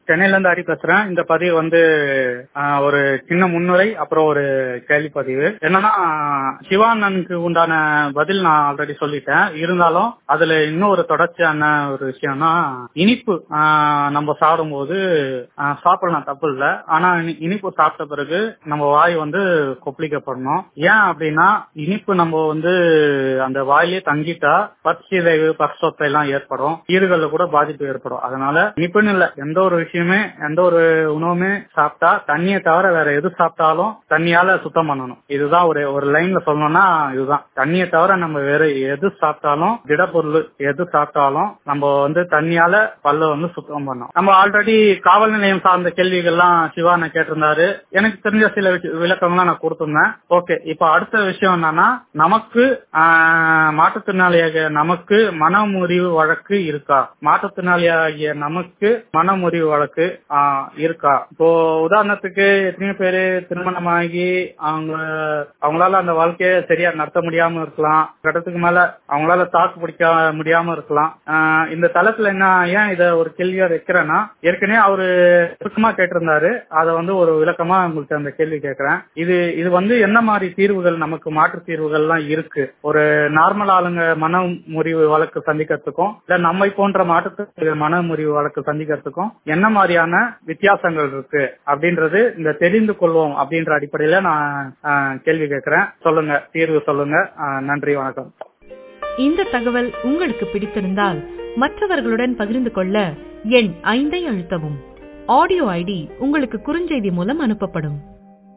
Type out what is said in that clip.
சென்னையில இருந்து ஹரி பேசுறேன் இந்த பதிவு வந்து ஆஹ், ஒரு சின்ன முன்னுரை அப்புறம் ஒரு கேள்வி பதிவு என்னன்னா சிவானனுக்கு உண்டான பதில் நான் ஆல்ரெடி சொல்லிட்டேன் இருந்தாலும் அதுல இன்னும் ஒரு தொடர்ச்சியான ஒரு விஷயம்னா இனிப்பு ஆஹ், நம்ம சாப்பிடும்போது ஆஹ், சாப்பிடலாம் தப்பு இல்ல ஆனா இனி- இனிப்பு சாப்பிட்ட பிறகு நம்ம வாய் வந்து கொப்பளிக்கப்படணும் ஏன் அப்படின்னா இனிப்பு நம்ம வந்து அந்த வாயிலே தங்கிட்டா பற்சிதைவு பற்சொத்தை எல்லாம் ஏற்படும் ஈறுகள்ல கூட பாதிப்பு ஏற்படும் அதனால இனிப்புன்னு இல்ல எந்த ஒரு விஷயமே எந்த ஒரு உணவுமே சாப்பிட்டா தண்ணியை தவிர வேற எது சாப்பிட்டாலும் தண்ணியால சுத்தம் பண்ணணும் இதுதான் ஒரு ஒரு லைன்ல சொல்லணும்னா இதுதான் தண்ணியை தவிர நம்ம வேற எது சாப்பிட்டாலும் திடப்பொருள் எது சாப்பிட்டாலும் நம்ம வந்து தண்ணியால பல்ல வந்து சுத்தம் பண்ணணும் நம்ம ஆல்ரெடி காவல் நிலையம் சார்ந்த கேள்விகள்லாம் சிவான கேட்டிருந்தாரு எனக்கு தெரிஞ்ச சில விஷ- விளக்கங்கள்லாம் நான் கொடுத்திருந்தேன் ஓகே இப்ப அடுத்த விஷயம் என்னன்னா நமக்கு ஆஹ், மாற்றுத்திறனாளியாக நமக்கு மனமுறிவு வழக்கு இருக்கா மாற்றுத்திறனாளியாகிய நமக்கு மனமுறிவு வழக்கு ஆஹ், இருக்கா இப்போ உதாரணத்துக்கு எத்தனையோ பேரு திருமணமாகி அவங்க அவங்களால அந்த வாழ்க்கையை சரியா நடத்த முடியாம இருக்கலாம் கட்டத்துக்கு மேல அவங்களால தாக்கு பிடிக்க முடியாம இருக்கலாம் ஆஹ், இந்த தளத்துல என்ன ஏன் இத ஒரு கேள்வியா வைக்கிறேன்னா ஏற்கனவே அவரு சுருக்கமா கேட்டிருந்தாரு அதை வந்து ஒரு விளக்கமா உங்களுக்கு அந்த கேள்வி கேட்கிறேன் இது இது வந்து என்ன மாதிரி தீர்வுகள் நமக்கு மாற்று தீர்வுகள்லாம் இருக்கு ஒரு நார்மல் ஆளுங்க மன முறிவு வழக்கு சந்திக்கிறதுக்கும் இல்ல நம்மை போன்ற மாற்றுத்திறனாளிகள் மன முறிவு வழக்கு சந்திக்கிறதுக்கும் என்ன மாதிரியான வித்தியாசங்கள் இருக்கு அப்படின்றது இந்த தெரிந்து கொள்வோம் அப்படின்ற அடிப்படையில நான் ஆஹ், கேள்வி கேட்கிறேன் சொல்லுங்க தீர்வு சொல்லுங்க ஆஹ், நன்றி வணக்கம் இந்த தகவல் உங்களுக்கு பிடித்திருந்தால் மற்றவர்களுடன் பகிர்ந்து கொள்ள எண் ஐந்தை அழுத்தவும் ஆடியோ ஐடி உங்களுக்கு குறுஞ்செய்தி மூலம் அனுப்பப்படும்